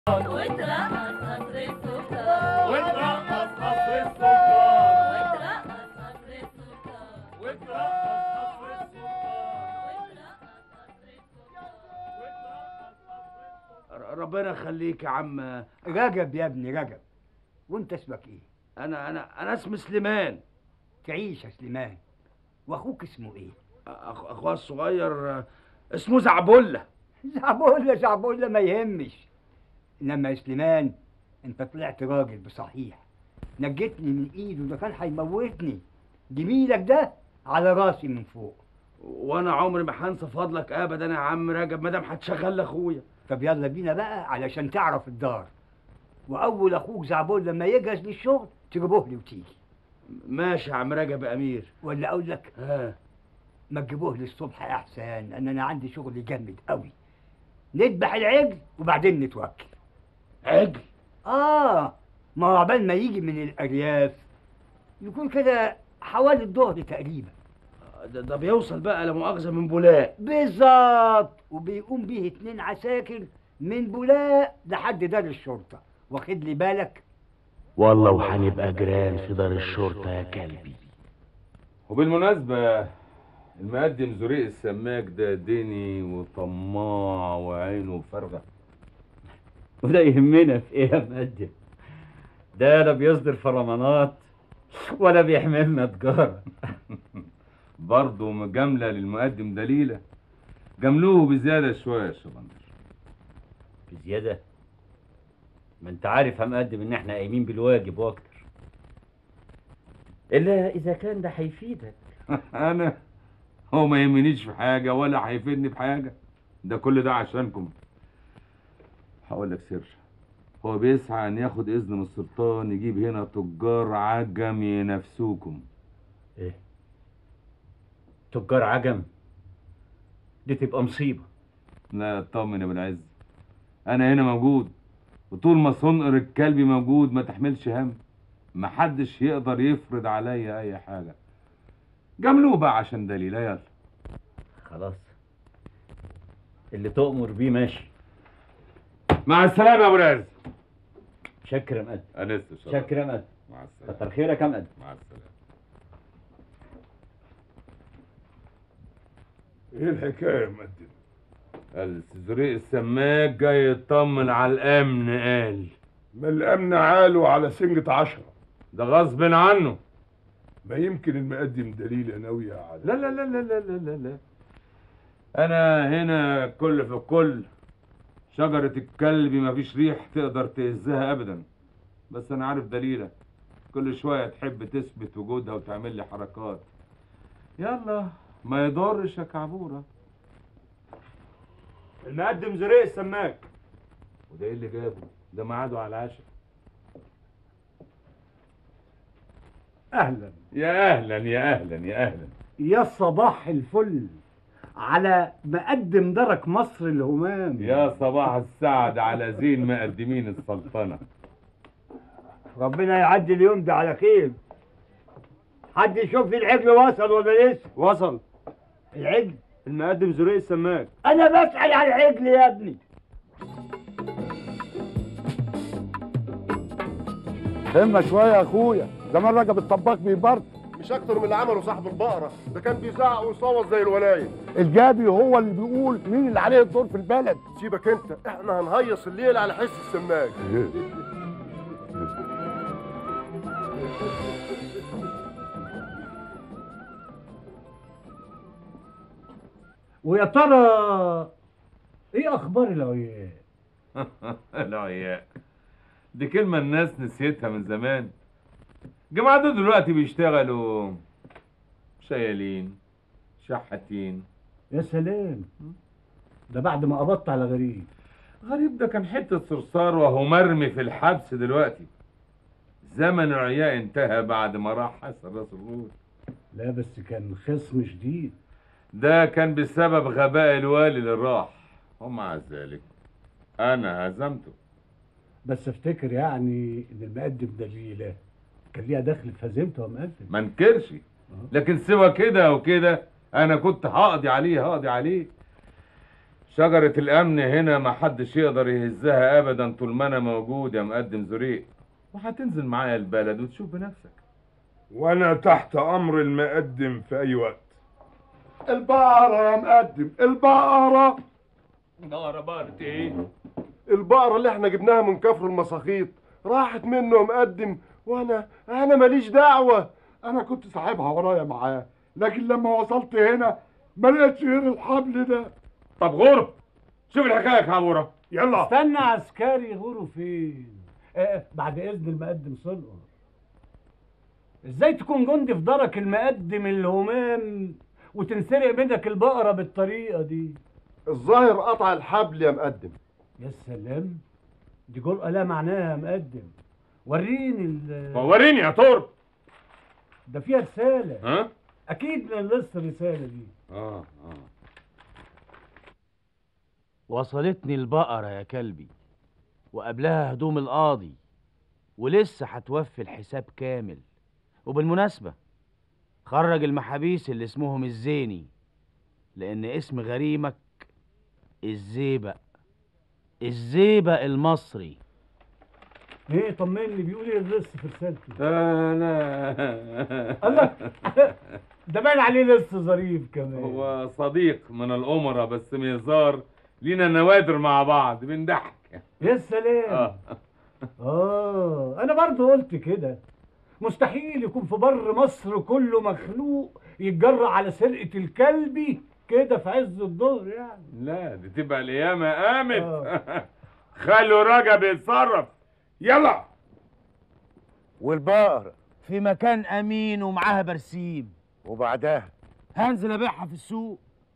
وترقص قصر السكر وترقص قصر السكر وترقص قصر السكر وترقص قصر السكر ربنا يخليك يا عم رجب يا ابني رجب وانت اسمك ايه انا انا انا اسمي سليمان تعيش يا سليمان واخوك اسمه ايه أخ... اخويا الصغير آه، اسمه زعبله زعبولة زعبولة ما يهمش انما يا سليمان انت طلعت راجل بصحيح نجيتني من ايده ده كان هيموتني جميلك ده على راسي من فوق وانا عمري ما هنسى فضلك ابدا يا عم رجب ما دام هتشغل لاخويا طب يلا بينا بقى علشان تعرف الدار واول اخوك زعبول لما يجهز للشغل تجيبوه لي وتيجي ماشي يا عم رجب يا امير ولا اقول لك ها ما تجيبوه لي الصبح احسن ان انا عندي شغل جامد قوي نذبح العجل وبعدين نتوكل عجل اه ما هو عبال ما يجي من الارياف يكون كده حوالي الظهر تقريبا ده, ده بيوصل بقى لا مؤاخذه من بولاق بالظبط وبيقوم بيه اتنين عساكر من بولاق لحد دار الشرطه واخد لي بالك والله وهنبقى جيران في دار الشرطة يا كلبي وبالمناسبة المقدم زريق السماك ده ديني وطماع وعينه فارغة وده يهمنا في ايه يا مقدم ده لا بيصدر فرمانات ولا بيحملنا تجارة برضه مجاملة للمقدم دليلة جاملوه بزيادة شوية يا شبندر بزيادة ما انت عارف يا مقدم ان احنا قايمين بالواجب واكتر الا اذا كان ده هيفيدك أنا هو ما يهمنيش في حاجة ولا هيفيدني بحاجة ده كل ده عشانكم هقول لك سر هو بيسعى ان ياخد اذن من السلطان يجيب هنا تجار عجم ينافسوكم ايه تجار عجم دي تبقى مصيبة لا اطمن يا ابو العز انا هنا موجود وطول ما صنقر الكلب موجود ما تحملش هم محدش يقدر يفرض عليا اي حاجه جاملوه بقى عشان دليل يلا خلاص اللي تؤمر بيه ماشي مع السلامه يا ابو العز شكرا يا مقدم انست شكرا شكرا يا مقدم مع السلامه كتر خيرك يا مقدم مع السلامه ايه الحكايه يا مقدم الزريق السماك جاي يطمن على الامن قال ما الامن عاله على سنجة عشرة ده غصب عنه ما يمكن المقدم دليل ناوية على لا لا لا لا لا لا لا لا انا هنا كل في كل شجرة الكلب مفيش ريح تقدر تهزها ابدا بس انا عارف دليلك كل شوية تحب تثبت وجودها وتعمل لي حركات يلا ما يضرش يا كعبورة المقدم زريق السماك وده ايه اللي جابه ده ميعاده على العشاء اهلا يا اهلا يا اهلا يا اهلا يا صباح الفل على مقدم درك مصر الهمام يا صباح السعد على زين مقدمين السلطنة ربنا يعدي اليوم ده على خير حد يشوف لي العجل وصل ولا لسه وصل العجل المقدم زريق السماك انا بسأل على العجل يا ابني همة شوية يا اخويا زمان رجب الطباخ بيبرد مش اكتر من اللي عمله صاحب البقره ده كان بيزعق ويصوت زي الولايه الجابي هو اللي بيقول مين اللي عليه الدور في البلد سيبك انت احنا هنهيص الليل على حس السماك ويا ترى ايه اخبار العيال العياء دي كلمة الناس نسيتها من زمان الجماعة دول دلوقتي بيشتغلوا شيالين شحاتين يا سلام ده بعد ما قبضت على غريب غريب ده كان حتة صرصار وهو مرمي في الحبس دلوقتي زمن العياء انتهى بعد ما راح حسن راس الروس لا بس كان خصم شديد ده كان بسبب غباء الوالي اللي راح ومع ذلك انا هزمته بس افتكر يعني ان المقدم دليله كان ليها دخل في هزيمته يا مقدم ما انكرش لكن سوى كده وكده انا كنت هقضي عليه هقضي عليه شجرة الأمن هنا ما حدش يقدر يهزها أبدا طول ما أنا موجود يا مقدم زريق وهتنزل معايا البلد وتشوف بنفسك وانا تحت امر المقدم في اي وقت البقرة يا مقدم البقرة نار بارت إيه؟ البقرة اللي احنا جبناها من كفر المساخيط راحت منه يا مقدم وانا انا ماليش دعوة أنا كنت ساحبها ورايا معاه لكن لما وصلت هنا ما لقيتش غير الحبل ده طب غرب شوف الحكاية يا كابورة يلا استنى عسكري غوروا فين آه بعد اذن المقدم صلقر ازاي تكون جندي في دارك المقدم الهمام وتنسرق منك البقرة بالطريقة دي الظاهر قطع الحبل يا مقدم يا سلام دي جرأة لا معناها يا مقدم وريني ال وريني يا ترب ده فيها رسالة ها؟ أكيد من لسه الرسالة دي آه آه وصلتني البقرة يا كلبي وقبلها هدوم القاضي ولسه هتوفي الحساب كامل وبالمناسبة خرج المحابيس اللي اسمهم الزيني لأن اسم غريمك الزيبق الزيبق المصري ايه طمني بيقول ايه لسه في رسالته أنا الله ده باين عليه لسه ظريف كمان هو صديق من الأمراء بس ميزار لينا نوادر مع بعض بنضحك يا سلام آه. اه انا برضه قلت كده مستحيل يكون في بر مصر كله مخلوق يتجرأ على سرقة الكلبي كده في عز الظهر يعني لا دي تبقى القيامة قامت آه. خلوا رجب يتصرف يلا والبقرة في مكان أمين ومعاها برسيم وبعدها هنزل أبيعها في السوق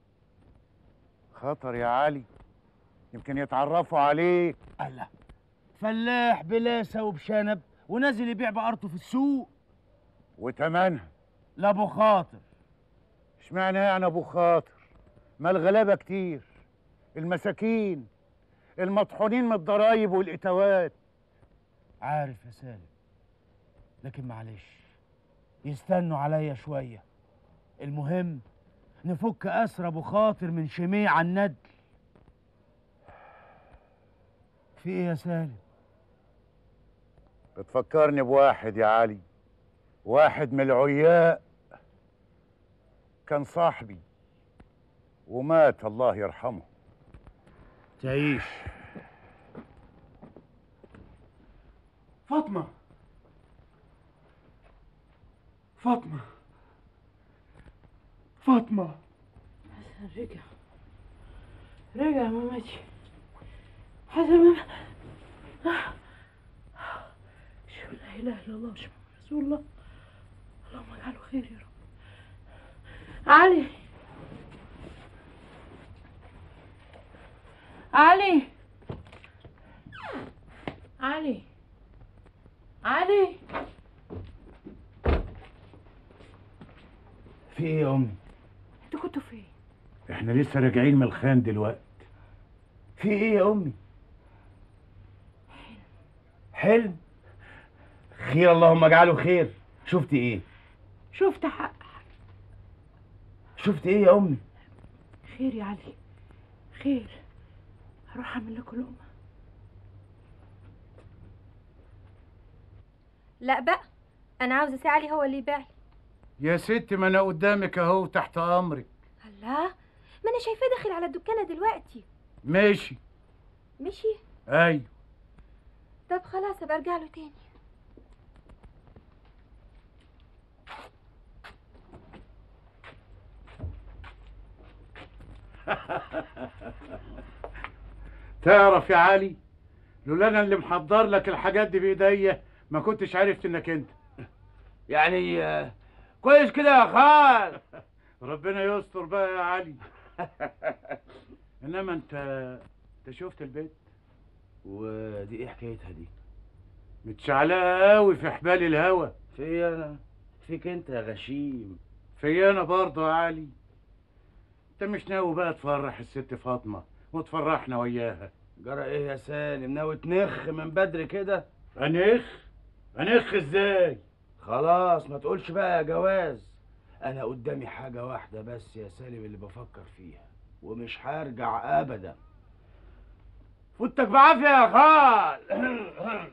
خطر يا علي يمكن يتعرفوا عليك الله فلاح بلاسة وبشنب ونازل يبيع بقرته في السوق وتمنها لابو خاطر اشمعنى يعني ابو خاطر ما الغلابه كتير المساكين المطحونين من الضرايب والاتوات عارف يا سالم لكن معلش يستنوا عليا شوية المهم نفك أسر أبو خاطر من شميع الندل في إيه يا سالم؟ بتفكرني بواحد يا علي واحد من العياء كان صاحبي ومات الله يرحمه تعيش فاطمة فاطمة فاطمة رجع رجع مامتي حسن ماما شو لا اله الا الله وشو رسول الله اللهم اجعله خير يا رب علي علي علي علي في ايه يا امي انتوا كنتوا فين احنا لسه راجعين من الخان دلوقتي في ايه يا امي حلم خير اللهم اجعله خير شفت ايه شفت حق شفت ايه يا امي خير يا علي خير هروح اعمل لكم لقمه لا بقى انا عاوزه سي علي هو اللي يبيع لي يا ست ما انا قدامك اهو تحت امرك الله ما انا شايفاه داخل على الدكانه دلوقتي ماشي مشي ايوه طب خلاص ابقى ارجع له تاني تعرف يا علي لولا انا اللي محضر لك الحاجات دي بايديا ما كنتش عرفت انك انت يعني آه، كويس كده يا خال ربنا يستر بقى يا علي انما انت انت شفت البيت ودي إيه حكايتها دي؟ متشعلقه قوي في حبال الهوا في أنا فيك أنت يا غشيم في انا برضه يا علي انت مش ناوي بقى تفرح الست فاطمه وتفرحنا وياها جرى إيه يا سالم ناوي تنخ من بدري كده؟ انخ انخ ازاي خلاص ما تقولش بقى يا جواز انا قدامي حاجة واحدة بس يا سالم اللي بفكر فيها ومش هرجع ابدا فوتك بعافيه يا خال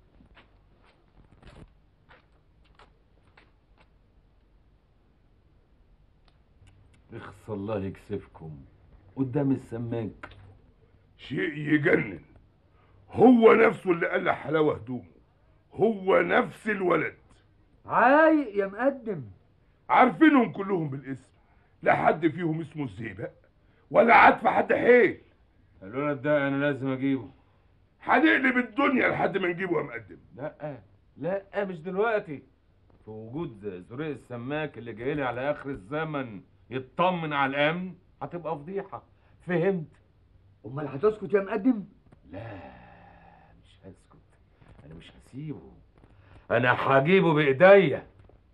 اخص الله يكسفكم قدام السماك شيء يجنن هو نفسه اللي قال حلاوه هدومه هو نفس الولد عايق يا مقدم عارفينهم كلهم بالاسم لا حد فيهم اسمه الزيبق ولا عارف حد حيل الولد ده انا لازم اجيبه هنقلب الدنيا لحد ما نجيبه يا مقدم لا لا مش دلوقتي في وجود زريق السماك اللي جاي لي على اخر الزمن يطمن على الامن هتبقى فضيحه فهمت امال هتسكت يا مقدم لا مش هسكت انا مش هسيبه انا هجيبه بايديا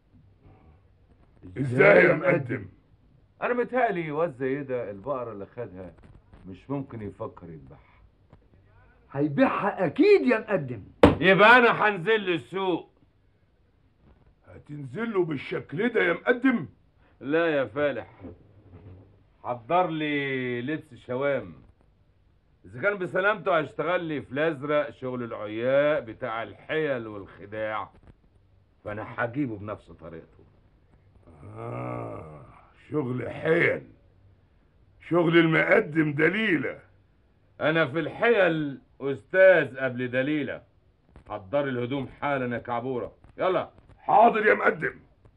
ازاي يا مقدم انا متهيألي واد زي ده البقره اللي خدها مش ممكن يفكر يذبحها هيبيعها اكيد يا مقدم يبقى انا هنزل السوق هتنزل له بالشكل ده يا مقدم لا يا فالح حضر لي لبس شوام اذا كان بسلامته هيشتغل لي في الازرق شغل العياء بتاع الحيل والخداع فانا هجيبه بنفس طريقته آه شغل حيل شغل المقدم دليلة انا في الحيل استاذ قبل دليله حضر الهدوم حالا يا كعبوره يلا حاضر يا مقدم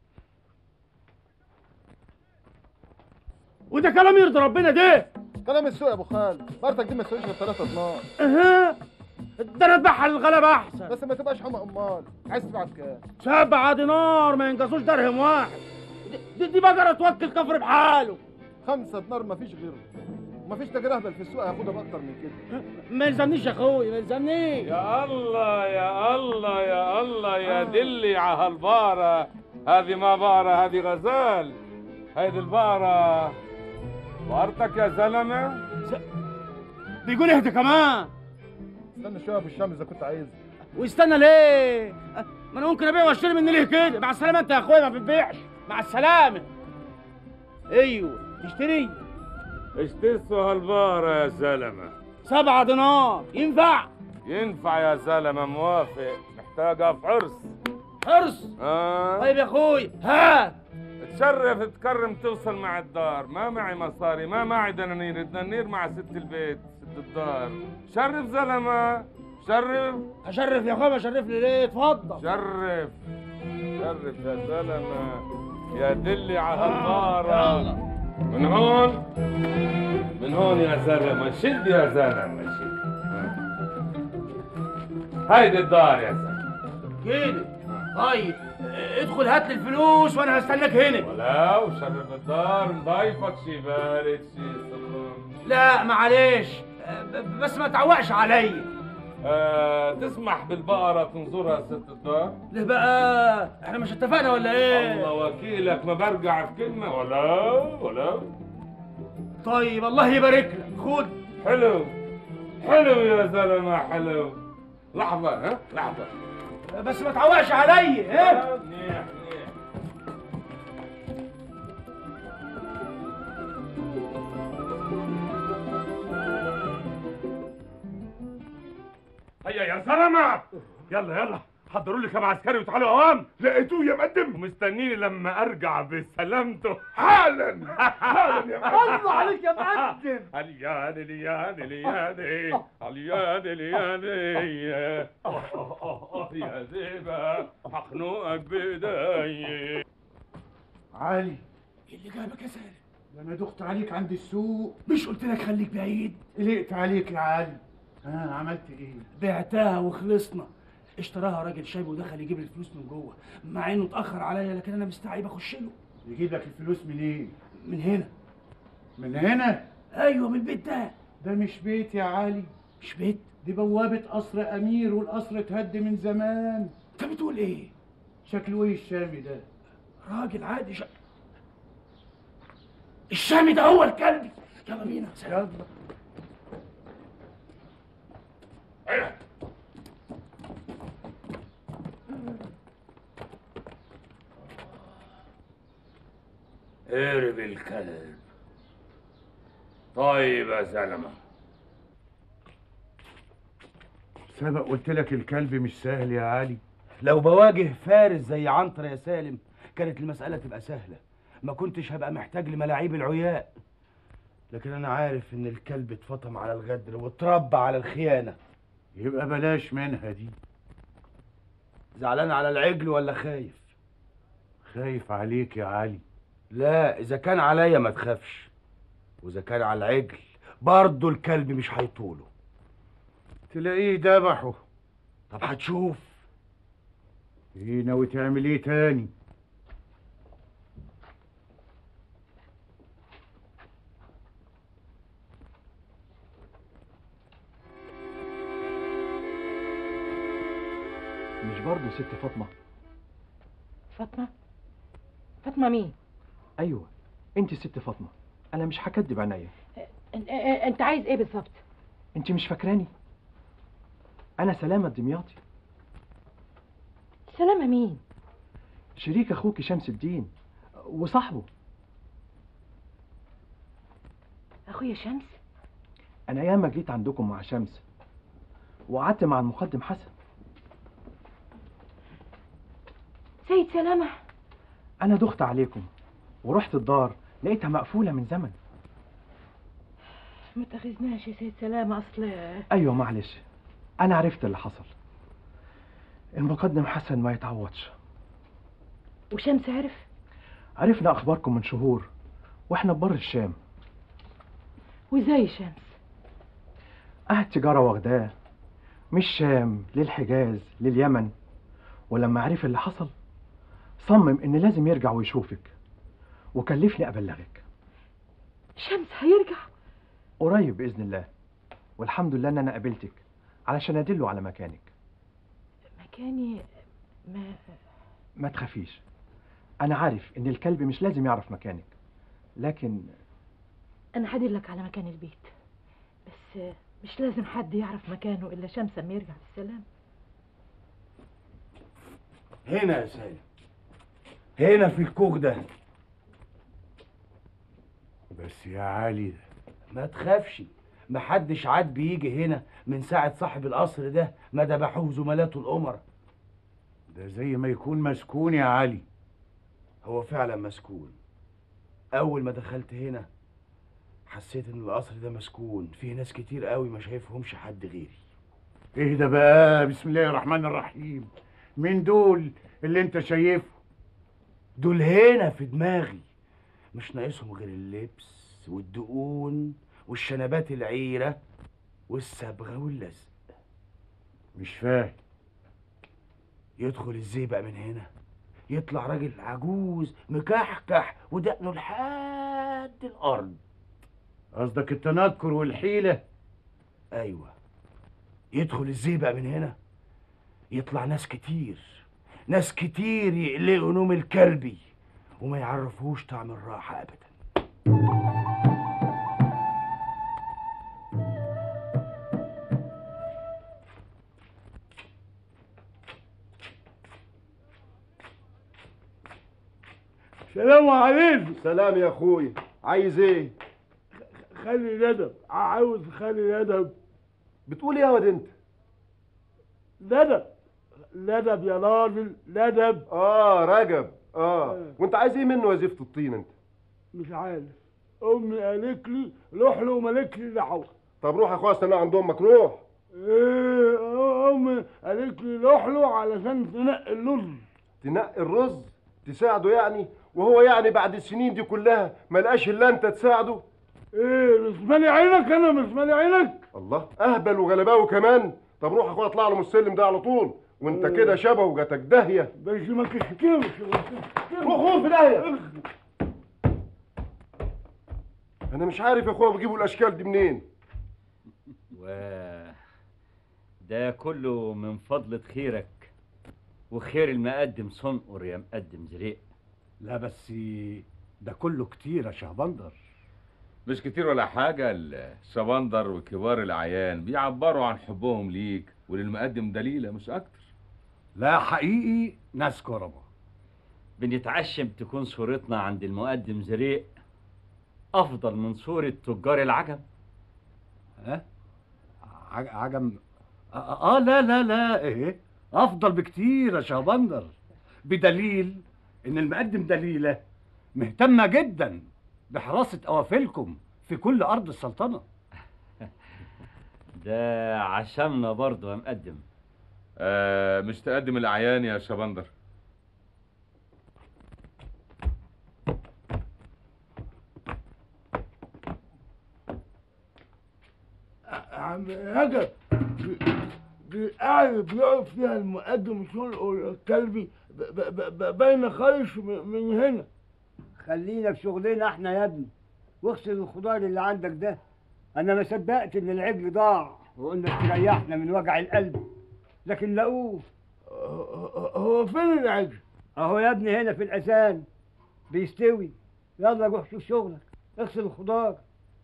وده كلام يرضي ربنا ده كلام السوق يا ابو خالد مرتك دي ما تسويش غير 3 دينار اها ده انا اذبحها للغلابه احسن بس ما تبقاش حمى امال عايز تبعت كام سبعة دينار ما ينقصوش درهم واحد دي, دي بقرة توكل كفر بحاله خمسة دينار ما فيش غيره ما فيش تاجر اهبل في السوق هياخدها باكتر من كده ما يلزمنيش يا اخوي ما يلزمنيش يا الله يا الله يا الله يا دلي على هالبقرة هذه ما بقرة هذه غزال هذه البقرة بقرتك يا زلمة بيقول اهدى كمان استنى شويه يا ابو الشام اذا كنت عايز واستنى ليه ما انا ممكن ابيع واشتري مني ليه كده مع السلامه انت يا اخويا ما بتبيعش مع السلامه ايوه اشتري اشتسوا هالبقرة يا زلمة سبعة دينار ينفع ينفع يا زلمة موافق محتاجها في عرس حرص آه. طيب يا اخوي هات تشرف تكرم توصل مع الدار ما معي مصاري ما معي دنانير الدنانير مع ست البيت ست الدار شرف زلمة شرف اشرف يا اخويا اشرف لي ليه اتفضل شرف شرف يا زلمة يا دلي على هالبارة من هون من هون يا زلمة شد يا زلمة شد هيدي الدار يا زلمة كده طيب ادخل هات لي الفلوس وانا هستناك هنا ولو شرف الدار نضيفك شي بارد شي سخن لا معلش ب- بس ما تعوقش عليا آه تسمح بالبقرة تنظرها ست الدار؟ ليه بقى احنا مش اتفقنا ولا ايه الله وكيلك ما برجع في كلمة ولو ولو طيب الله يبارك لك خد حلو حلو يا زلمة حلو لحظة ها لحظة بس ما تعوقش عليا ها منيح منيح هيا يا زلمة يلا يلا حضروا لي كام عسكري وتعالوا اوام لقيتوه يا مقدم ومستنيني لما ارجع بسلامته حالا حالا يا مقدم الله عليك يا مقدم اليان اليان اليان اليان اليان يا زيبة حخنوقك بايدي علي اللي جابك يا سالم ده انا دخت عليك عند السوق مش قلت لك خليك بعيد قلقت عليك يا علي ها عملت ايه بعتها وخلصنا اشتراها راجل شايب ودخل يجيب لي الفلوس من جوه مع انه اتاخر عليا لكن انا مستعيب اخش له يجيب لك الفلوس منين من هنا من هنا ايوه من البيت ده ده مش بيت يا علي مش بيت دي بوابة قصر أمير والقصر اتهد من زمان انت بتقول ايه شكله إيه الشامي ده؟ راجل عادي شا... الشامي ده هو الكلب يلا بينا يا سلام. يلا قرب الكلب طيب يا زلمه سبق قلت لك الكلب مش سهل يا علي لو بواجه فارس زي عنتر يا سالم كانت المسألة تبقى سهلة ما كنتش هبقى محتاج لملاعيب العياء لكن أنا عارف إن الكلب اتفطم على الغدر واتربى على الخيانة يبقى بلاش منها دي زعلان على العجل ولا خايف؟ خايف عليك يا علي لا إذا كان عليا ما تخافش وإذا كان على العجل برضه الكلب مش هيطوله تلاقيه ذبحه طب هتشوف ايه ناوي تعمل ايه تاني مش برضه ست فاطمة فاطمة فاطمة مين؟ أيوة أنت ست فاطمة أنا مش هكدب عينيا أن- أ- أنت عايز إيه بالظبط؟ أنت مش فاكراني أنا سلامة الدمياطي سلامة مين؟ شريك أخوك شمس الدين وصاحبه أخويا شمس؟ أنا ياما جيت عندكم مع شمس وقعدت مع المقدم حسن سيد سلامة أنا دخت عليكم ورحت الدار لقيتها مقفولة من زمن ما تاخذناش يا سيد سلامة أصل أيوة معلش أنا عرفت اللي حصل المقدم حسن ما يتعوضش وشمس عرف عرفنا أخباركم من شهور وإحنا ببر الشام وإزاي شمس؟ قعد تجارة واخداه مش شام للحجاز لليمن ولما عرف اللي حصل صمم إن لازم يرجع ويشوفك وكلفني أبلغك شمس هيرجع قريب بإذن الله والحمد لله إن أنا قابلتك علشان أدله على مكانك مكاني ما ما تخافيش أنا عارف إن الكلب مش لازم يعرف مكانك لكن أنا هدلك على مكان البيت بس مش لازم حد يعرف مكانه إلا شمس أما يرجع بالسلام هنا يا سالم هنا في الكوك ده بس يا علي ما تخافش محدش عاد بيجي هنا من ساعة صاحب القصر ده ما ذبحوه زملاته الأمراء ده زي ما يكون مسكون يا علي هو فعلا مسكون أول ما دخلت هنا حسيت إن القصر ده مسكون فيه ناس كتير قوي ما شايفهمش حد غيري اهدى بقى بسم الله الرحمن الرحيم مين دول اللي انت شايفه دول هنا في دماغي مش ناقصهم غير اللبس والدقون والشنبات العيرة والصبغة واللزق مش فاهم يدخل ازاي بقى من هنا يطلع راجل عجوز مكحكح ودقنه لحد الارض قصدك التنكر والحيلة ايوه يدخل ازاي بقى من هنا يطلع ناس كتير ناس كتير يقلقوا نوم الكلبي وما يعرفوش طعم الراحة ابدا سلام عليكم سلام يا اخوي عايز ايه خلي ندب عاوز خلي ندب بتقول ايه يا واد انت ندب ندب يا راجل ندب اه رجب اه وانت عايز ايه منه وظيفه الطين انت مش عارف امي قالت لي روح له ومالك لي دعوه طب روح يا اخويا استنى عند امك روح ايه آه، امي قالت لي روح له علشان تنقي الرز تنقي الرز تساعده يعني وهو يعني بعد السنين دي كلها ما لقاش الا انت تساعده ايه مش مالي عينك انا مش مالي عينك الله اهبل وغلباوي كمان طب روح يا اخويا اطلع له من السلم ده على طول وانت إيه. كده شبهه وجاتك داهيه بس ما تشكمش روح روح في داهيه انا مش عارف يا اخويا بيجيبوا الاشكال دي منين و ده كله من فضلة خيرك وخير المقدم صنقر يا مقدم زريق لا بس ده كله كتير يا شهبندر مش كتير ولا حاجة الشبندر وكبار الأعيان بيعبروا عن حبهم ليك وللمقدم دليلة مش أكتر لا حقيقي ناس كرمة بنتعشم تكون صورتنا عند المقدم زريق افضل من صورة تجار العجم ها عج- عجم آه, اه لا لا لا ايه افضل بكتير يا شهبندر بدليل ان المقدم دليله مهتمه جدا بحراسه قوافلكم في كل ارض السلطنه ده عشمنا برضه يا مقدم آه مش تقدم الاعيان يا شبندر عم رجب دي- دي القعدة بيقعد فيها المقدم شنقر الكلبي ب- ب- ب- باينة خالص من من هنا خلينا في شغلنا احنا يا ابني واغسل الخضار اللي عندك ده انا ما صدقت ان العجل ضاع وقلنا تريحنا من وجع القلب لكن لقوه هو فين العجل اهو يا ابني هنا في الاذان بيستوي يلا روح شوف شغلك اغسل الخضار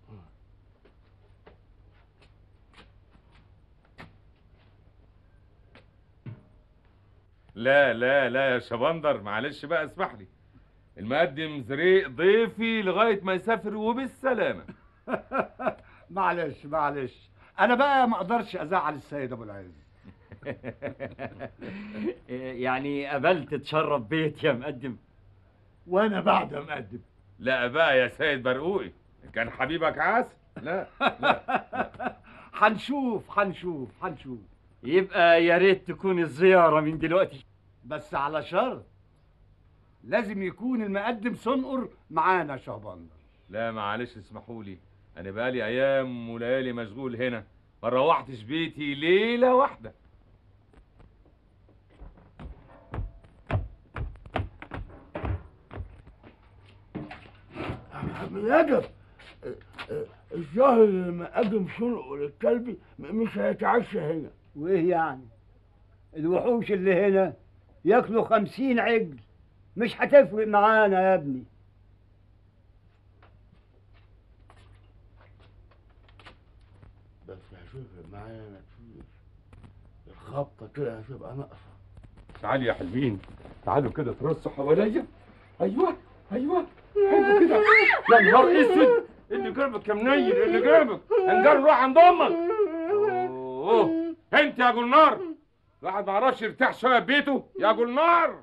لا لا لا يا شبندر معلش بقى اسمح لي المقدم زريق ضيفي لغايه ما يسافر وبالسلامه معلش معلش انا بقى ما اقدرش ازعل السيد ابو العز يعني قبلت تشرف بيت يا مقدم وانا بعد يا مقدم لا بقى يا سيد برقوقي كان حبيبك عسل لا هنشوف هنشوف هنشوف يبقى يا ريت تكون الزيارة من دلوقتي بس على شرط لازم يكون المقدم صنقر معانا يا شهبندر لا معلش اسمحوا لي انا بقالي ايام وليالي مشغول هنا ما روحتش بيتي ليله واحده عم رجب الظاهر المقدم شنقر الكلبي م- مش هيتعشى هنا وايه يعني الوحوش اللي هنا ياكلوا خمسين عجل مش هتفرق معانا يا ابني بس هتفرق معايا انا كتير الخبطة كده هتبقى ناقصة تعالوا يا حلوين تعالوا كده ترصوا حواليا ايوه ايوه حلو كده يا نهار اسود اللي جابك يا منيل اللي جابك انجر روح عند امك اوه انت يا جولنار الواحد ما يعرفش يرتاح شويه في بيته يا جولنار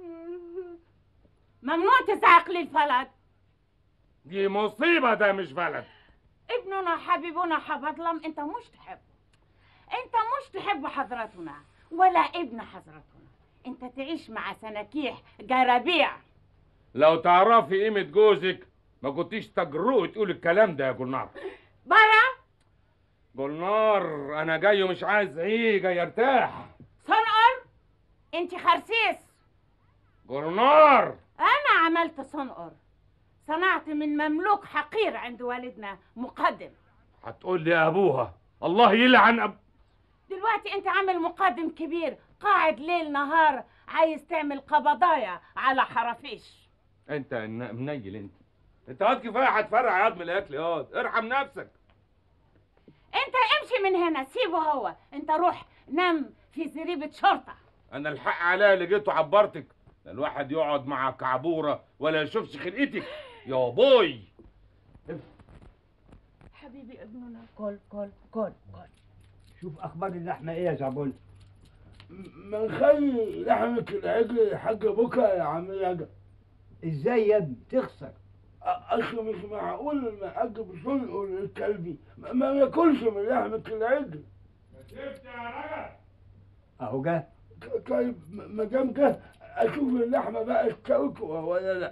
ممنوع تزعق لي الفلد دي مصيبه ده مش بلد ابننا حبيبنا حبطلم انت مش تحبه انت مش تحب حضرتنا ولا ابن حضرتنا انت تعيش مع سناكيح جرابيع لو تعرفي قيمه جوزك ما كنتيش تجرؤي تقول الكلام ده يا جولنار برا جولنار انا جاي ومش عايز ايه جاي ارتاح صنقر انت خرسيس جولنار انا عملت صنقر صنعت من مملوك حقير عند والدنا مقدم هتقول لي ابوها الله يلعن أب... دلوقتي انت عامل مقدم كبير قاعد ليل نهار عايز تعمل قبضايا على حرافيش انت الن- منيل انت انت هات كفايه هتفرع ياض من الاكل ياض ارحم نفسك انت امشي من هنا سيبه هو انت روح نام في زريبة شرطة انا الحق عليا اللي جيت وعبرتك لا الواحد يقعد مع كعبوره ولا يشوفش خلقتك يا بوي حبيبي ابننا كل كل كل كل شوف اخبار اللحمه ايه يا زعبول ما نخلي لحمة العجل الحاج بكا يا عم رجب ازاي يا ابني تخسر اصل مش معقول المقدم شنقر الكلبي ما ما ياكلش من لحمة العجل اهو جه ط- طيب ما دام جه اشوف اللحمة بقى استوت ولا لا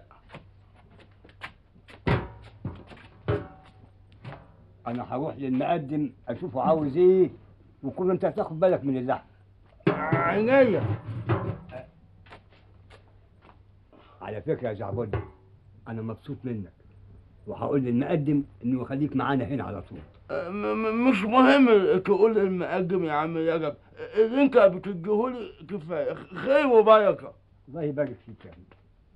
انا هروح للمقدم اشوفه عاوز ايه وكل انت هتاخد بالك من اللحم عينيا على فكره يا زعبول انا مبسوط منك وهقول للمقدم انه يخليك معانا هنا على طول م- م- مش مهم تقول المقدم يا عم رجب اللي انت بتديهولي كفايه خير وبركه الله يبارك فيك يا ابني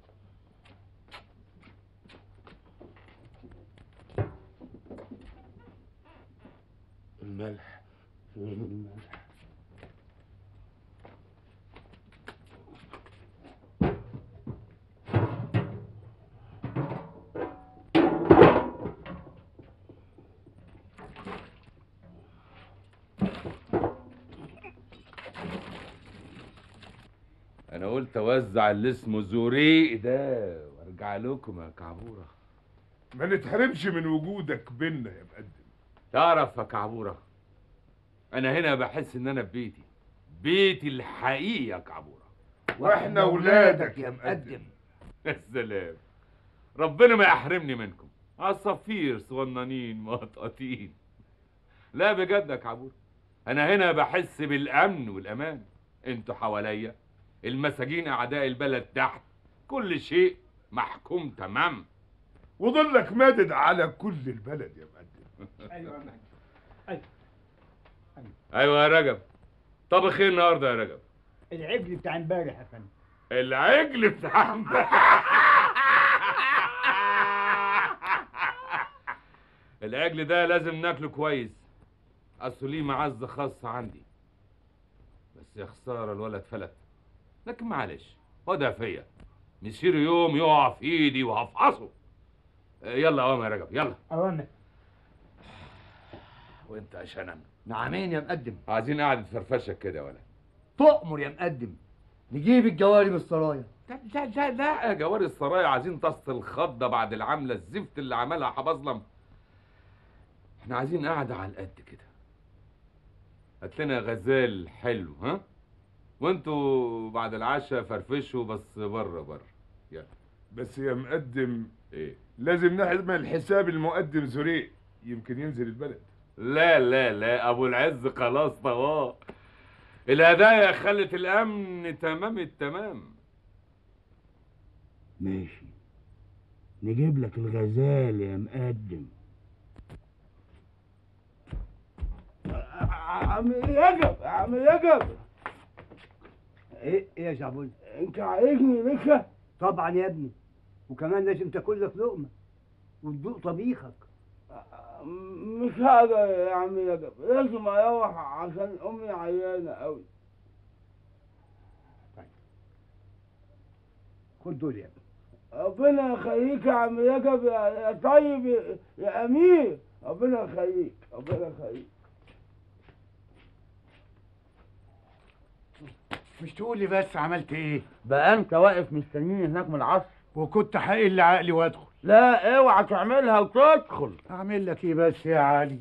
الملح فين الملح انا قلت اوزع اللي اسمه زوريق ده وارجع لكم يا كعبوره ما نتحرمش من وجودك بينا يا مقدم تعرف يا كعبوره انا هنا بحس ان انا في بيتي بيتي الحقيقي يا كعبوره واحنا ولادك يا مقدم يا سلام ربنا ما يحرمني منكم عصافير صغننين مقطقطين لا بجد يا كعبور انا هنا بحس بالامن والامان انتوا حواليا المساجين اعداء البلد تحت كل شيء محكوم تمام وظلك مادد على كل البلد يا مقدم ايوه يا مهدي ايوه يا رجب طبخ ايه النهارده يا رجب العجل بتاع امبارح يا فندم العجل بتاع العجل ده لازم ناكله كويس اصله ليه معزه خاصه عندي بس يا خساره الولد فلت لكن معلش هو ده فيا مسير يوم يقع في ايدي وهفحصه آه، يلا قوم يا رجب يلا اوامر وانت يا شنم نعمين يا مقدم عايزين قعده فرفشه كده ولا تؤمر يا مقدم نجيب الجواري من السرايا لا لا لا لا يا جواري السرايا عايزين طاسه الخضه بعد العمله الزفت اللي عملها حبظلم احنا عايزين قعده على القد كده هات لنا غزال حلو ها وانتوا بعد العشاء فرفشوا بس بره بره يلا بس يا مقدم ايه لازم نعمل حساب المقدم زريق يمكن ينزل البلد لا لا لا ابو العز خلاص طواه الهدايا خلت الامن تمام التمام ماشي نجيب لك الغزال يا مقدم عم يجب عم يجب ايه ايه يا شعبولي انت عايزني لسه طبعا يا ابني وكمان لازم تاكل لك لقمه وتدوق طبيخك مش هذا يا عم يجب لازم اروح عشان امي عيانه قوي خد دول يا ابني ربنا يخليك يا عم يجب يا يا طيب يا- يا امير ربنا يخليك ربنا يخليك مش تقول لي بس عملت ايه بقى انت واقف مستنيني هناك من العصر وكنت هقل عقلي وادخل لا اوعى تعملها وتدخل اعمل لك ايه بس يا علي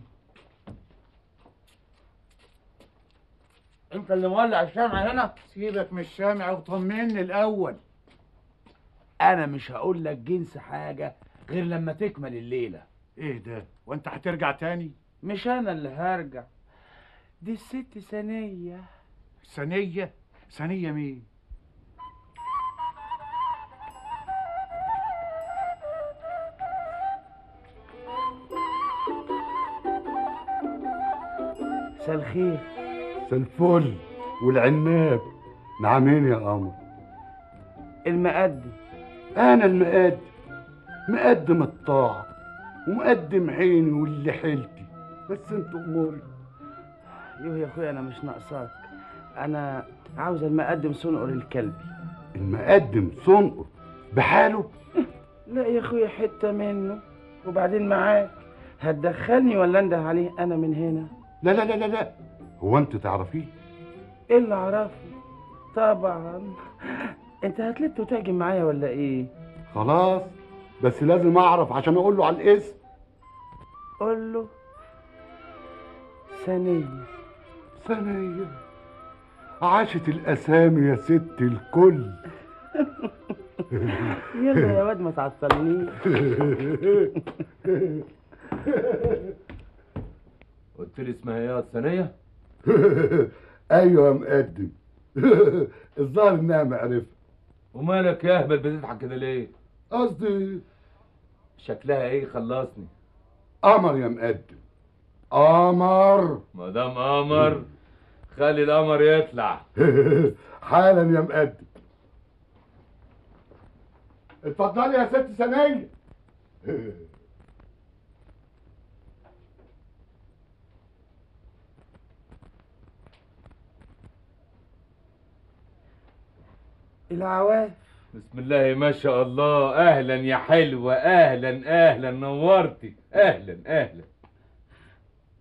انت اللي مولع الشمع هنا سيبك من الشامع وطمني الاول انا مش هقول لك جنس حاجه غير لما تكمل الليله ايه ده وانت هترجع تاني مش انا اللي هرجع دي الست ثانيه ثانيه ثانيه مين مساء الخير الفل والعناب نعمين يا قمر المقدم انا المقدم مقدم الطاعة ومقدم عيني واللي حيلتي بس انت اموري يوه يا اخويا انا مش ناقصاك انا عاوز المقدم صنقر الكلبي المقدم صنقر بحاله لا يا اخويا حته منه وبعدين معاك هتدخلني ولا انده عليه انا من هنا لا لا لا لا لا هو انت تعرفيه ايه اللي اعرفه طبعا انت هتلت وتهجم معايا ولا ايه خلاص بس لازم اعرف عشان اقول له على الاسم قول له ثانيه ثانية عاشت الاسامي يا ست الكل يلا يا واد ما تعطلنيش قلت لي اسمها ايه يا ثانيه ايوه يا مقدم الظاهر انها معرفة ومالك يا اهبل بتضحك كده ليه قصدي شكلها ايه خلصني قمر يا مقدم قمر ما دام قمر خلي القمر يطلع حالا يا مقدم اتفضلي يا ست ثانية العواف بسم الله ما شاء الله اهلا يا حلوه اهلا اهلا نورتي اهلا اهلا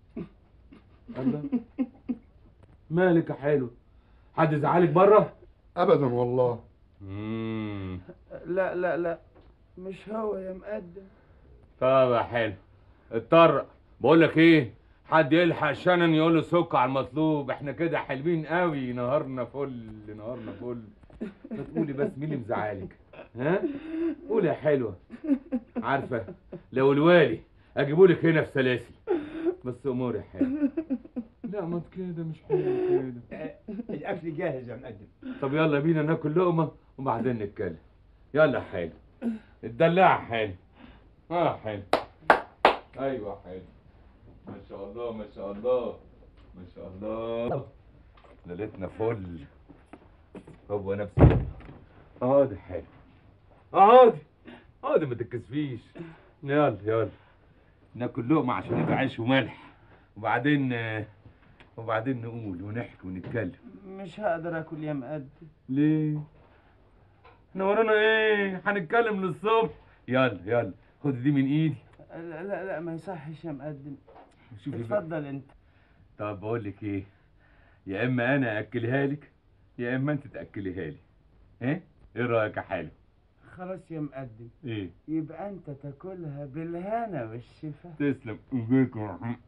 الله مالك يا حلو حد زعلك بره ابدا والله مم. لا لا لا مش هو يا مقدم طب يا حلو اتطرق بقول لك ايه حد يلحق شنن يقول له سك على المطلوب احنا كده حلوين قوي نهارنا فل نهارنا فل ما تقولي بس مين اللي مزعلك ها قولي يا حلوه عارفه لو الوالي اجيبهولك هنا في سلاسل بس اموري حلوه لا ما كده مش حلو كده الاكل جاهز يا مقدم طب يلا بينا ناكل لقمه وبعدين نتكلم يلا حلو الدلاع حلو اه حلو ايوه حلو ما شاء الله ما شاء الله ما شاء الله ليلتنا فل هو نفسه اقعدي حلو اقعدي اقعدي ما تتكسفيش يلا يلا ناكل لقمه عشان يبقى عيش وملح وبعدين وبعدين نقول ونحكي ونتكلم مش هقدر اكل يا مقدم ليه؟ احنا ورانا ايه؟ هنتكلم للصبح يلا يلا خد دي من ايدي لا لا لا ما يصحش يا مقدم شوفي بقى. اتفضل انت طب بقول لك ايه؟ يا اما انا اكلها لك يا اما انت تاكليها لي ايه؟ ايه رايك يا حلو؟ خلاص يا مقدم ايه؟ يبقى انت تاكلها بالهنا والشفا تسلم ايديك يا رحمة.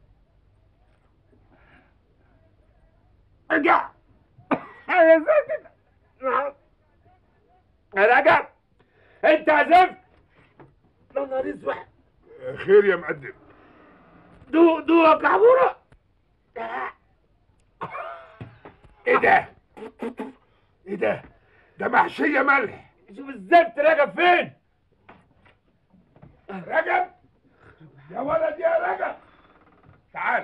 ارجع يا ساكت رجب انت عزفت يا نهار اسود خير يا مقدم دوق دوق يا كعبوره ايه ده ايه ده ده محشيه ملح شوف الزفت رجب فين رجب يا ولد يا رجب تعال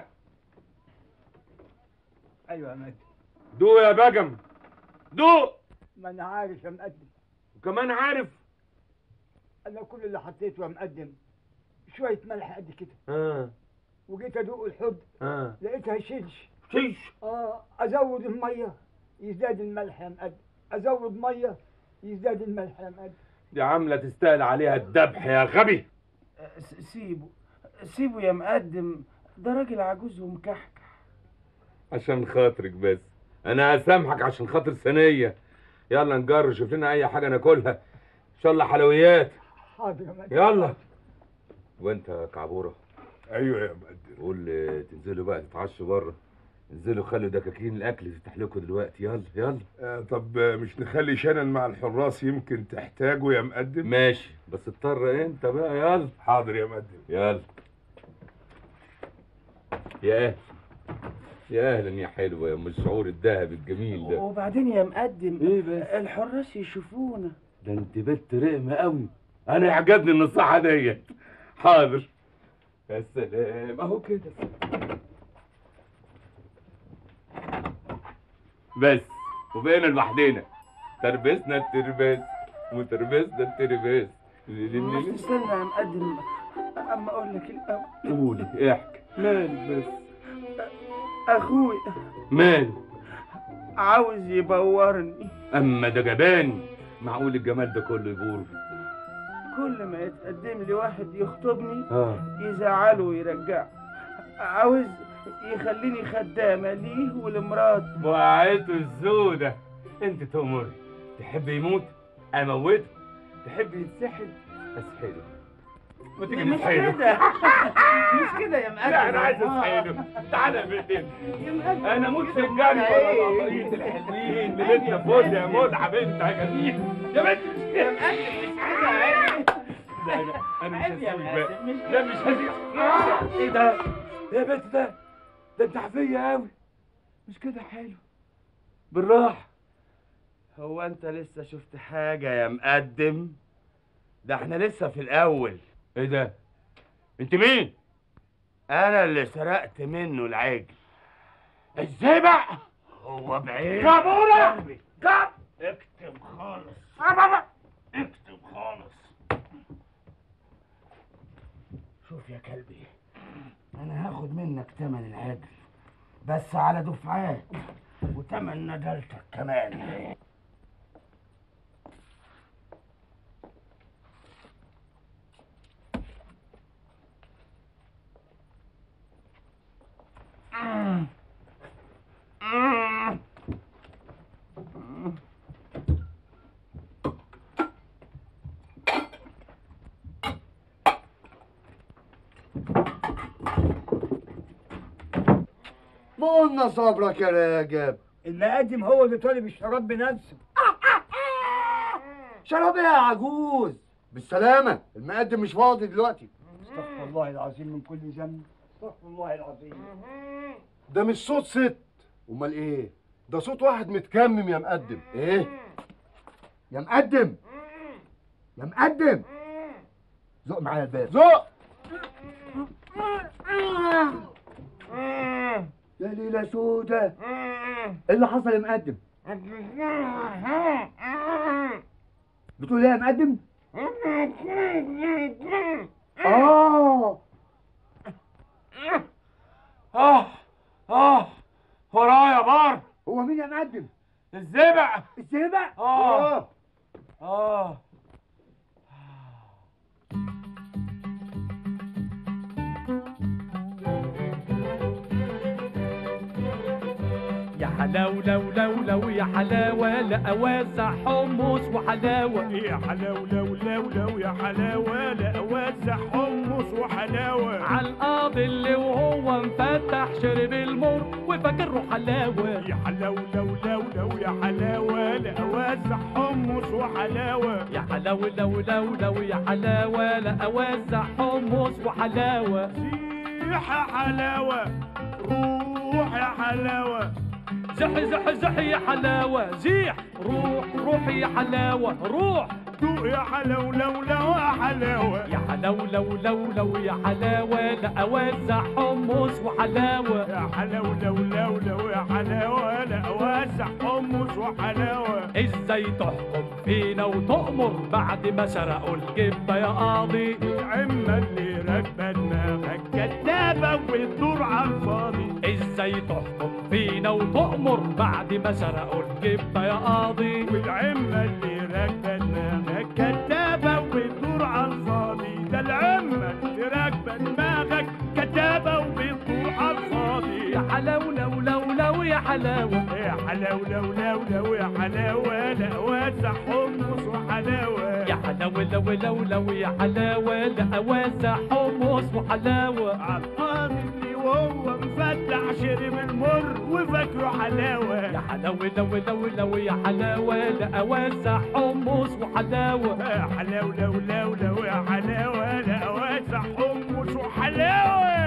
ايوه يا مقدم دوق يا بجم دوق ما انا عارف يا مقدم وكمان عارف انا كل اللي حطيته يا مقدم شويه ملح قد كده اه وجيت ادوق الحب اه لقيتها شيش شيش اه ازود الميه يزداد الملح يا مقدم ازود ميه يزداد الملح يا مقدم دي عامله تستاهل عليها الذبح يا غبي س- سيبه سيبه يا مقدم ده راجل عجوز ومكحكح عشان خاطرك بس انا هسامحك عشان خاطر ثانيه يلا نجر شوف لنا اي حاجه ناكلها ان شاء الله حلويات حاضر يا مقدم يلا وانت يا كعبوره ايوه يا مقدم قول آه، تنزلوا بقى تتعشوا بره انزلوا خلوا دكاكين الاكل تفتح لكم دلوقتي يلا يلا آه طب آه، مش نخلي شنن مع الحراس يمكن تحتاجه يا مقدم ماشي بس اضطر انت بقى يلا حاضر يا مقدم يلا يا اهلا يا اهلا يا حلوه يا ام الشعور الذهبي الجميل ده وبعدين يا مقدم ايه بس الحراس يشوفونا ده انت بنت رقمه قوي انا عجبني النصيحه ديت حاضر يا سلام اهو كده بس وبقينا لوحدنا تربسنا الترباس وتربسنا الترباس مش تستنى يا مقدم اما اقول لك الاول قولي احكي مالك بس اخوي مالك عاوز يبورني اما ده جبان معقول الجمال ده كله يبور كل ما يتقدم لي واحد يخطبني اه يزعله ويرجعه عاوز يخليني خدامة ليه ولمراته وقعته الزودة انت تأمري تحب يموت اموته تحب يتسحل اسحله ما تيجي مش نسحله كده مش كده يا مقدم لا انا عايز آه. اسحله تعالى يا بنتي يا مقدم انا موت في كده الجري ولا إيه؟ القطايف الحلوين ليلتنا فل يا متعه بنت يا جميل يا بنت مش يا كده مقدم مش كده عيب لا انا انا مش عيب يا هسيبك بقى مقدم مش لا مش هسيبك آه، ايه ده ايه يا بنت ده ده انت عافيه قوي مش كده حلو بالراحه هو انت لسه شفت حاجة يا مقدم ده احنا لسه في الاول ايه ده انت مين انا اللي سرقت منه العجل ازاي بقى هو بعيد كابورة! كاب اكتب خالص اكتب خالص شوف يا كلبي انا هاخد منك تمن العجل بس على دفعات وتمن ندلتك كمان ما قلنا صبرك يا راجب المقدم هو اللي طالب الشراب بنفسه شراب ايه يا عجوز بالسلامة المقدم مش فاضي دلوقتي استغفر الله العظيم من كل ذنب استغفر الله العظيم ده مش صوت ست امال ايه ده صوت واحد متكمم يا مقدم ايه يا مقدم يا مقدم زق معايا الباب زق يا ليلة سودة ايه اللي حصل يا مقدم بتقول ايه يا مقدم اه اه اه ورايا بار هو مين يا مقدم الزبع الزبع اه اه يا حلاو لو لو لو يا حلاوة لا أوزع حمص وحلاوة يا حلاو لو لو لو يا حلاوة لا أوزع حمص وحلاوة على القاضي اللي وهو مفتح شرب المر وفاكره حلاوة يا حلاو لو لو لو يا حلاوة لا أوزع حمص وحلاوة يا حلاو لو لو لو يا حلاوة لا أوزع حمص وحلاوة ريح يا حلاوة روح يا حلاوة زح زح زح يا حلاوة زيح روح روح يا حلاوة روح دوق يا حلاو لو لو يا حلاوة يا حلاو لو لو لو يا حلاوة لا أوزع حمص وحلاوة يا حلاو لو لو لو يا حلاوة لا أوزع حمص وحلاوة ازاي تحكم فينا وتؤمر بعد ما سرقوا الجبة يا قاضي العمة اللي راكبة دماغك كدابة وتدور على الفاضي ازاي تحكم فينا وتؤمر بعد ما سرقوا الجبة يا قاضي والعمة اللي راكبة دماغك كدابة وتدور على الفاضي ده العمة اللي راكبة دماغك كدابة وبتدور على الفاضي يا حلاو لو لو لو يا حلاوة يا حلاو لو لو لو يا حلاوة لا وزع حمص وحلاوة يا حلاوة لو لو لو يا حلاوة لا أوزع حمص وحلاوة عالقاضي اللي وهو مفتح شرب المر وفاكره حلاوة يا حلاوة لو لو لو يا حلاوة لا أوزع حمص وحلاوة يا حلاو لو لو لو يا حلاوة لا وزع حمص وحلاوة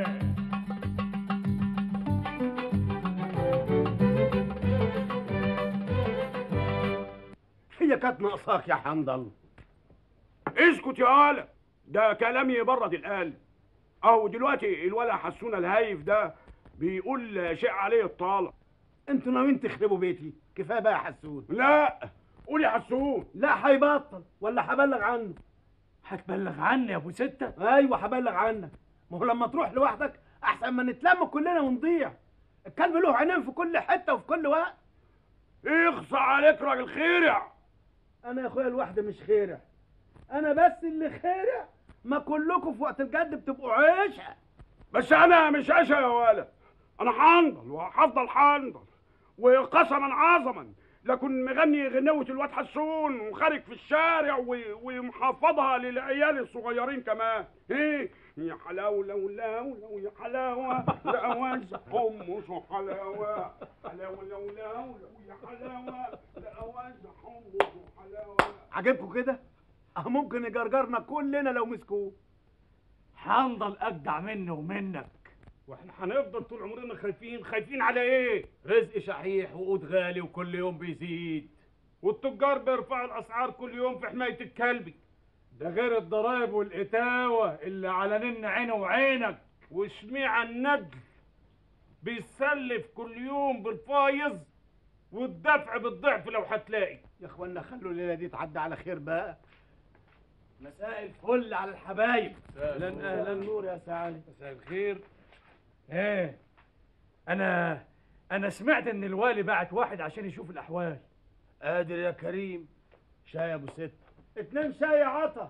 هي كانت ناقصاك يا حنظل اسكت يا ولا ده كلام يبرد القلب اهو دلوقتي الولا حسونا الهايف ده بيقول شيء عليه الطالع انتوا ناويين تخربوا بيتي كفايه بقى يا حسون لا قول يا حسون لا هيبطل ولا هبلغ عنه هتبلغ عني يا ابو ستة ايوه هبلغ عنك ما هو لما تروح لوحدك احسن ما نتلم كلنا ونضيع الكلب له عينين في كل حته وفي كل وقت اخصى عليك راجل خيرع انا يا اخويا لوحدي مش خيرع انا بس اللي خيرع ما كلكم في وقت الجد بتبقوا عيشه بس انا مش عشا يا ولا انا حنظل وهفضل حنظل وقسما عظما لكن مغني غنوة الواد حسون وخارج في الشارع و- ومحافظها للعيال الصغيرين كمان ايه يا حلاوة لو لو لو يا حلاوة لا وزع حمص وحلاوة حلاوة لو لو لو يا حلاوة لا وزع حمص وحلاوة عجبكم كده اه ممكن يجرجرنا كلنا لو مسكوه حنظل اجدع مني ومنك واحنا هنفضل طول عمرنا خايفين خايفين على ايه رزق شحيح وقود غالي وكل يوم بيزيد والتجار بيرفعوا الاسعار كل يوم في حماية الكلب ده غير الضرايب والقتاوة اللي على نن عينه وعينك وشميع الندل بيسلف كل يوم بالفايز والدفع بالضعف لو هتلاقي يا اخوانا خلوا الليله دي تعدي على خير بقى مساء الفل على الحبايب اهلا اهلا نور يا سعالي مساء الخير ايه انا انا سمعت ان الوالي بعت واحد عشان يشوف الاحوال قادر يا كريم شاي يا ابو ست اتنين شاي يا عطا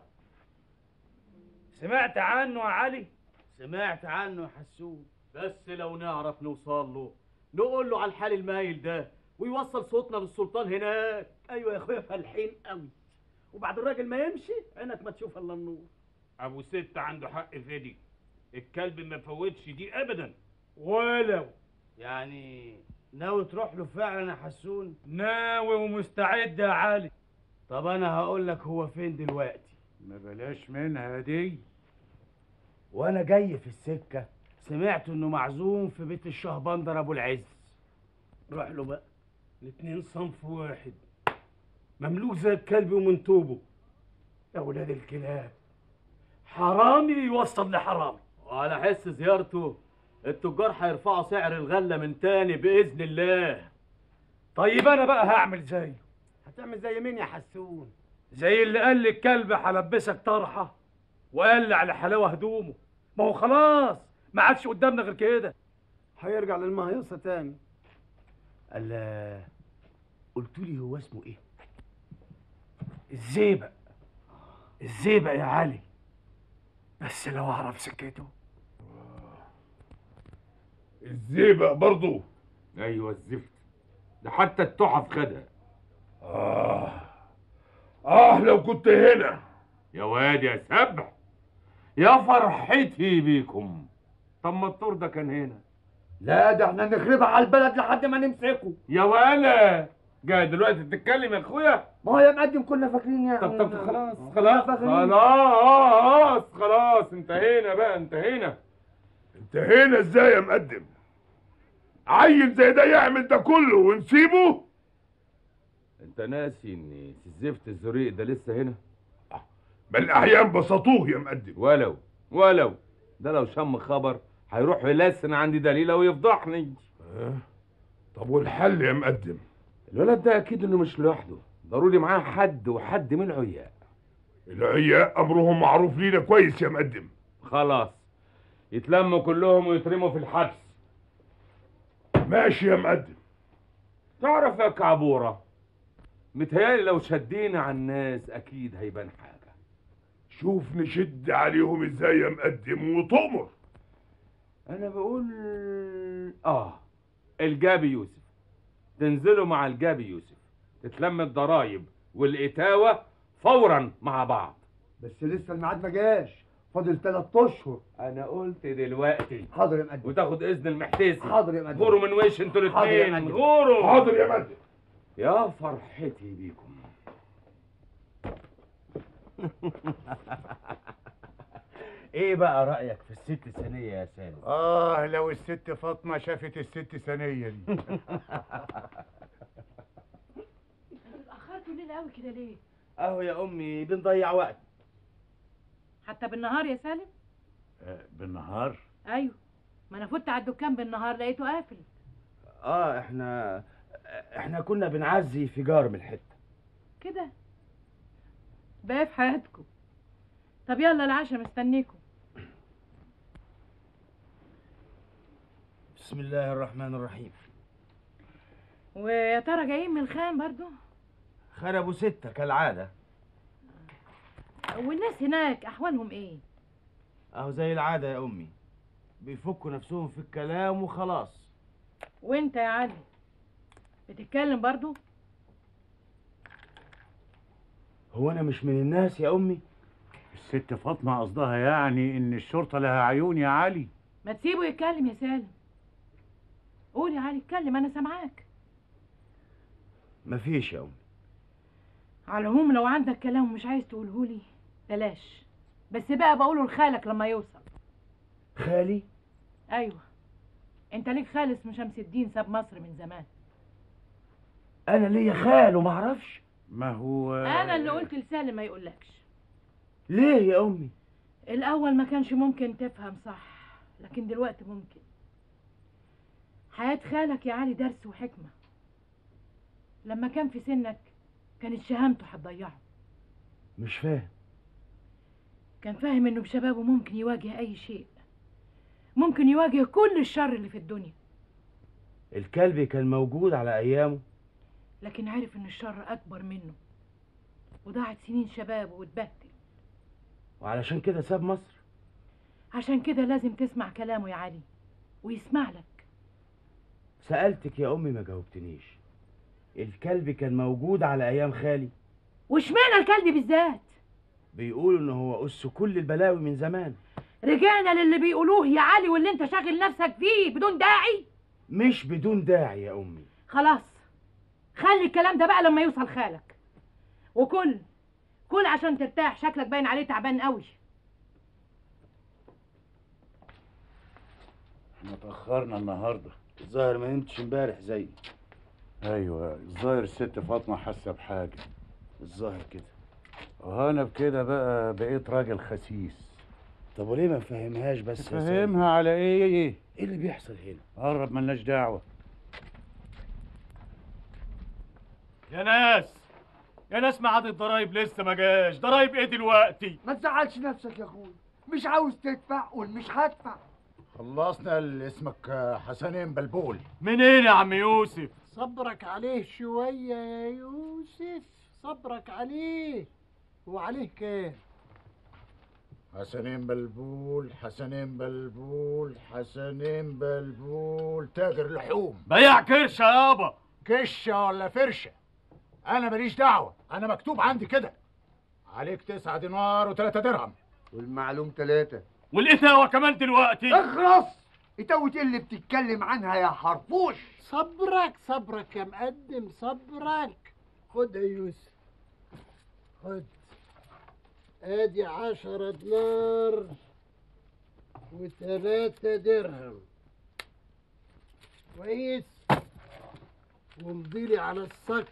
سمعت عنه يا علي سمعت عنه يا حسون بس لو نعرف نوصل له نقول له على الحال المايل ده ويوصل صوتنا للسلطان هناك ايوه يا اخويا فالحين قوي وبعد الراجل ما يمشي عينك ما تشوف الا النور ابو ست عنده حق في دي الكلب ما فوتش دي ابدا ولو يعني ناوي تروح له فعلا يا حسون ناوي ومستعد يا علي طب انا هقول لك هو فين دلوقتي ما بلاش منها دي وانا جاي في السكه سمعت انه معزوم في بيت الشهبندر ابو العز روح له بقى الاتنين صنف واحد مملوك زي الكلب ومنتوبه يا ولاد الكلاب حرامي يوصل لحرامي وعلى حس زيارته التجار هيرفعوا سعر الغلة من تاني بإذن الله طيب انا بقى هعمل زيه هتعمل زي مين يا حسون زي اللي قال للكلب هلبسك طرحه وقال لي على حلاوه هدومه ما هو خلاص ما عادش قدامنا غير كده هيرجع للمهيصة تاني قال قلت لي هو اسمه ايه الزيبق الزيبق يا علي بس لو اعرف سكته الزيبق برضه ايوه الزفت ده حتى التحف خدها آه آه لو كنت هنا يا واد يا سبع يا فرحتي بيكم طب ما الطور ده كان هنا لا ده احنا نخربها على البلد لحد ما نمسكه يا ولا جاي دلوقتي تتكلم يا اخويا ما هو يا مقدم كنا فاكرين يعني طب طب خلاص كنا خلاص فاكرين. خلاص خلاص انتهينا بقى انتهينا انتهينا ازاي يا مقدم عيل زي ده يعمل ده كله ونسيبه انت ناسي ان الزفت الزريق ده لسه هنا بل الاحيان بسطوه يا مقدم ولو ولو ده لو شم خبر هيروح يلسن عندي دليله ويفضحني طب والحل يا مقدم الولد ده اكيد انه مش لوحده ضروري معاه حد وحد من العياء العياء امرهم معروف لينا كويس يا مقدم خلاص يتلموا كلهم ويترموا في الحبس ماشي يا مقدم تعرف يا كعبورة متهيألي لو شدينا على الناس أكيد هيبان حاجة شوف نشد عليهم ازاي يا مقدم وتؤمر أنا بقول آه الجابي يوسف تنزلوا مع الجابي يوسف تتلم الضرايب والإتاوة فورا مع بعض بس لسه الميعاد ما جاش فاضل ثلاث اشهر أنا قلت دلوقتي حاضر يا مقدم وتاخد إذن المحتسي حاضر يا مقدم غوروا من وش انتوا حاضر يا الاتنين مقدم. غوروا حاضر يا مقدم يا فرحتي بيكم ايه بقى رايك في الست ثانيه يا سالم اه لو الست فاطمه شافت الست ثانيه دي اتأخرتوا ليلة قوي كده ليه؟ اهو يا امي بنضيع وقت حتى بالنهار يا سالم؟ بالنهار ايوه ما انا فت على الدكان بالنهار لقيته قافل اه احنا احنا كنا بنعزي في جار من الحته كده بقى في حياتكم طب يلا العشاء مستنيكم بسم الله الرحمن الرحيم ويا ترى جايين من الخام برضو خربوا ستة كالعادة والناس هناك احوالهم ايه اهو زي العادة يا امي بيفكوا نفسهم في الكلام وخلاص وانت يا علي بتتكلم برضو هو انا مش من الناس يا امي الست فاطمه قصدها يعني ان الشرطه لها عيون يا علي ما تسيبه يتكلم يا سالم قول يا علي اتكلم انا سامعاك مفيش يا امي على العموم لو عندك كلام ومش عايز تقولهولي بلاش بس بقى بقوله لخالك لما يوصل خالي ايوه انت ليك خال اسمه شمس الدين ساب مصر من زمان انا ليا خال وما اعرفش ما هو انا اللي قلت لسالم ما يقولكش ليه يا امي الاول ما كانش ممكن تفهم صح لكن دلوقتي ممكن حياة خالك يا علي درس وحكمة لما كان في سنك كانت شهامته هتضيعه مش فاهم كان فاهم انه بشبابه ممكن يواجه اي شيء ممكن يواجه كل الشر اللي في الدنيا الكلب كان موجود على ايامه لكن عرف ان الشر اكبر منه وضاعت سنين شبابه واتبهدل وعلشان كده ساب مصر عشان كده لازم تسمع كلامه يا علي ويسمع لك سألتك يا امي ما جاوبتنيش الكلب كان موجود على ايام خالي واشمعنى الكلب بالذات بيقولوا ان هو اس كل البلاوي من زمان رجعنا للي بيقولوه يا علي واللي انت شاغل نفسك فيه بدون داعي مش بدون داعي يا امي خلاص خلي الكلام ده بقى لما يوصل خالك وكل كل عشان ترتاح شكلك باين عليه تعبان قوي احنا اتأخرنا النهاردة الظاهر ما نمتش امبارح زي ايوه الظاهر الست فاطمة حاسة بحاجة الظاهر كده وانا بكده بقى بقيت راجل خسيس طب وليه ما نفهمهاش بس يا سيد؟ فهمها على ايه ايه اللي بيحصل هنا قرب ملناش دعوة يا ناس يا ناس ميعاد الضرايب لسه ما جاش ضرايب ايه دلوقتي ما تزعلش نفسك يا اخويا مش عاوز تدفع قول مش هدفع خلصنا اللي اسمك حسنين بلبول منين يا عم يوسف صبرك عليه شوية يا يوسف صبرك عليه وعليه كام حسنين بلبول حسنين بلبول حسنين بلبول تاجر لحوم بيع كرشه يابا كشة ولا فرشة أنا ماليش دعوة أنا مكتوب عندي كده عليك تسعة دينار وثلاثة درهم والمعلوم ثلاثة والقساوه كمان دلوقتي اخرس اتوت ايه اللي بتتكلم عنها يا حرفوش صبرك صبرك يا مقدم صبرك خد يا يوسف خد ادي عشرة دينار وثلاثة درهم كويس ومضيلي على الصك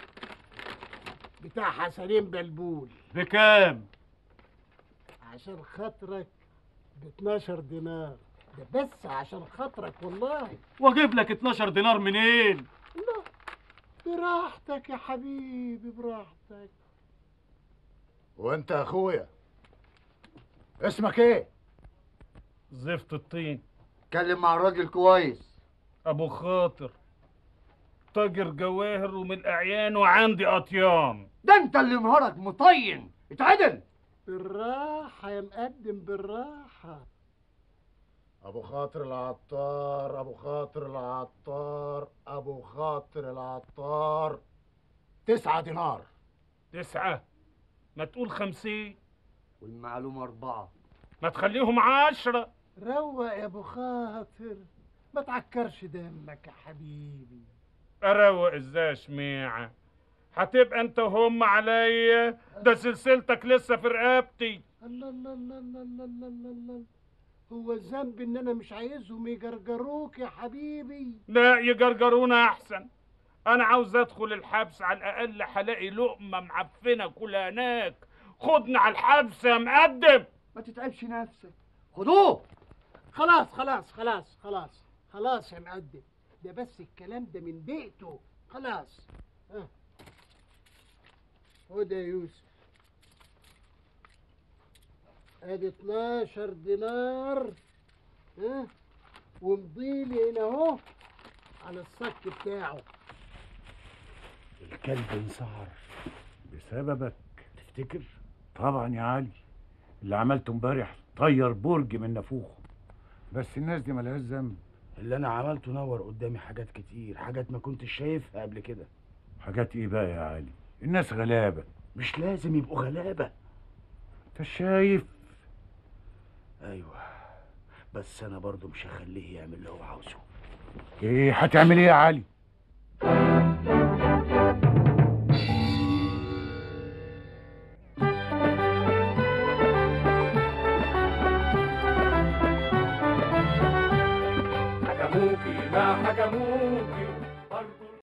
بتاع حسنين بلبول بكام عشان خاطرك ب 12 دينار ده بس عشان خاطرك والله واجيب لك 12 دينار منين لا براحتك يا حبيبي براحتك وأنت يا أخويا اسمك إيه؟ زفت الطين اتكلم مع راجل كويس ابو خاطر تاجر جواهر ومن الاعيان وعندي اطيان ده انت اللي نهارك مطين اتعدل بالراحة يا مقدم بالراحة أبو خاطر العطار أبو خاطر العطار أبو خاطر العطار تسعة دينار تسعة ما تقول خمسين والمعلومة أربعة ما تخليهم عشرة روق يا أبو خاطر ما تعكرش دمك يا حبيبي اروق ازاي يا شميعة هتبقى انت وهم عليا ده سلسلتك لسه في رقبتي الله الله الله الله الله الله الله الله هو الذنب ان انا مش عايزهم يجرجروك يا حبيبي لا يجرجرونا احسن انا عاوز ادخل الحبس على الاقل هلاقي لقمه معفنه كلها هناك خدني على الحبس يا مقدم ما تتعبش نفسك خدوه خلاص خلاص خلاص خلاص خلاص يا مقدم ده بس الكلام ده من بيئته خلاص ها خد يا يوسف ادي 12 دينار ها ومضيلي هنا اهو على الصك بتاعه الكلب انسعر بسببك تفتكر طبعا يا علي اللي عملته امبارح طير برج من نافوخه بس الناس دي ملهاش ذنب اللي انا عملته نور قدامي حاجات كتير حاجات ما كنتش شايفها قبل كده حاجات ايه بقى يا علي الناس غلابة مش لازم يبقوا غلابة انت شايف ايوه بس انا برضو مش هخليه يعمل اللي هو عاوزه ايه هتعمل ايه يا علي حكموكي ما حكموكي